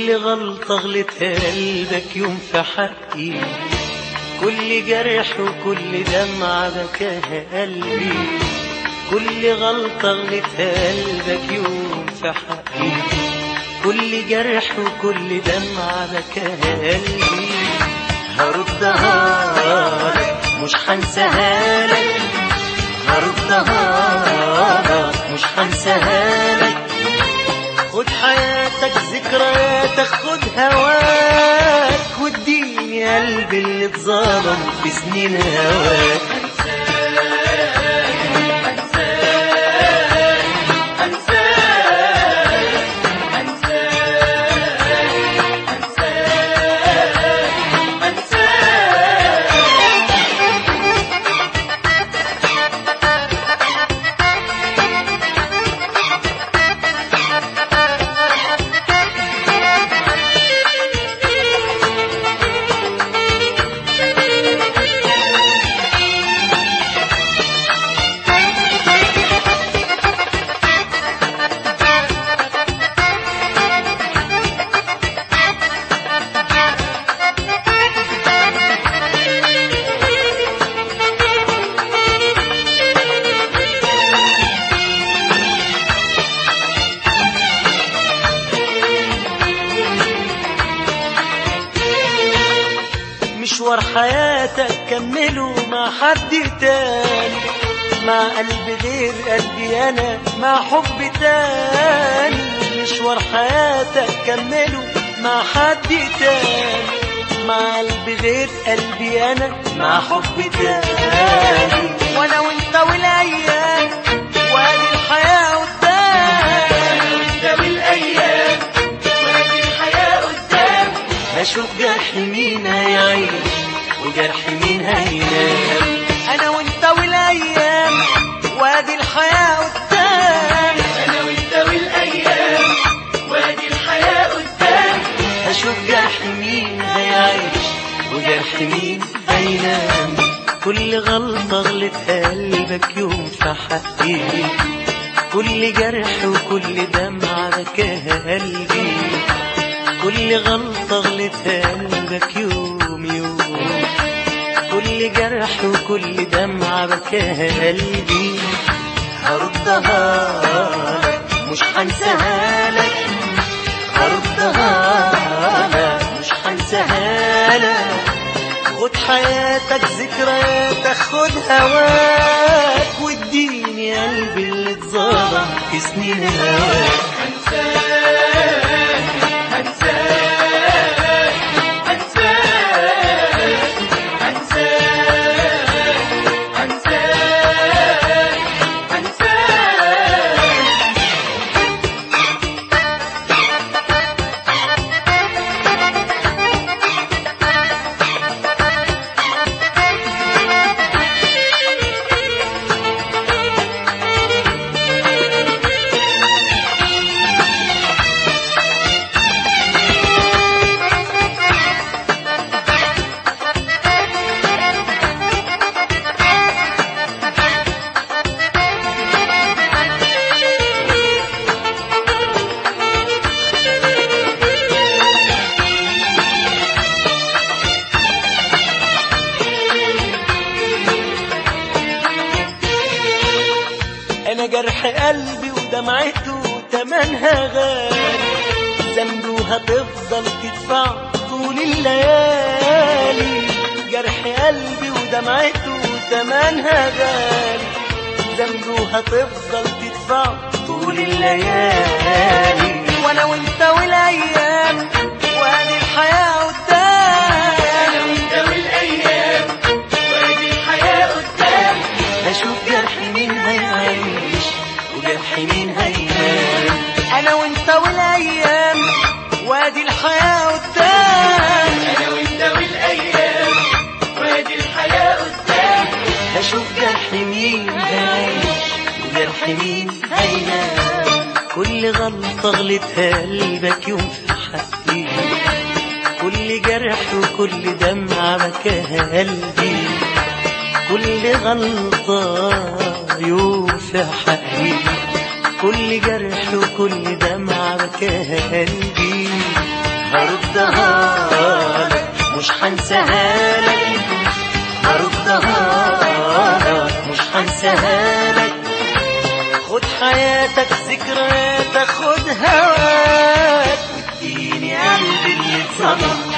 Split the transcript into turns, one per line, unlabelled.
كل غلطة غلطها قلبك يوم في حقي كل جرح وكل دمعة بكاها قلبي كل غلطة غلطها قلبك يوم في حقي كل جرح وكل دمعة بكاها قلبي هردها لك مش هنساها لك هردها لك مش هنساها لك خد حياتك ذكرياتك خد هواك واديني قلبي اللي اتظلم في سنين هواك مشوار حياتك كمله مع حد تاني مع قلب غير قلبي انا مع حب تاني مشوار حياتك كمله مع حد تاني مع قلب غير قلبي انا مع حب تاني وانا وانت والايام وادي الحياه قدام
انت والايام وادي الحياه قدام
بشوف جرح مين هيعيش وجرح مين هينام انا وانت والايام وادي الحياه قدام
انا وانت والايام وادي الحياه قدام
اشوف جرح مين هيعيش وجرح مين هينام كل غلطة غلطها قلبك يوم في حقي كل جرح وكل دمعة بكاها قلبي كل غلطة غلطها قلبك يوم يوم كل جرح وكل دمعة بكاها قلبي هردها لك مش هنساها لك هردها لك مش هنساها لك خد حياتك ذكرياتك خد هواك واديني قلبي اللي اتظلم في سنين هواك
هنساك هنساك هنساك هنساك هنساك هنساك
انا جرح قلبي ودمعته تمنها غالي ذنبه هتفضل تدفع طول الليالي جرح قلبي ودمعته تمنها غالي ذنبه هتفضل تدفع طول الليالي وانا وانت والايام وادي الحياه قدام
انا وانت والايام وادي الحياه قدام
اشوف جرح مين هيعيش وجرح مين هينام انا وانت والايام وادي الحياه قدام
انا وانت والايام وادي الحياه قدام
اشوف جرح مين هيعيش وجرح مين هينام كل غلطة غلطها قلبك يوم في حقي كل جرح وكل دمعة بكاها قلبي كل غلطة يوم في حقي كل جرح وكل دمعة بكاها قلبي هردها لك مش هنساها لك هردها لك مش هنساها لك خد حياتك ذكرياتك خد هواك واديني قلبي اللي اتظلم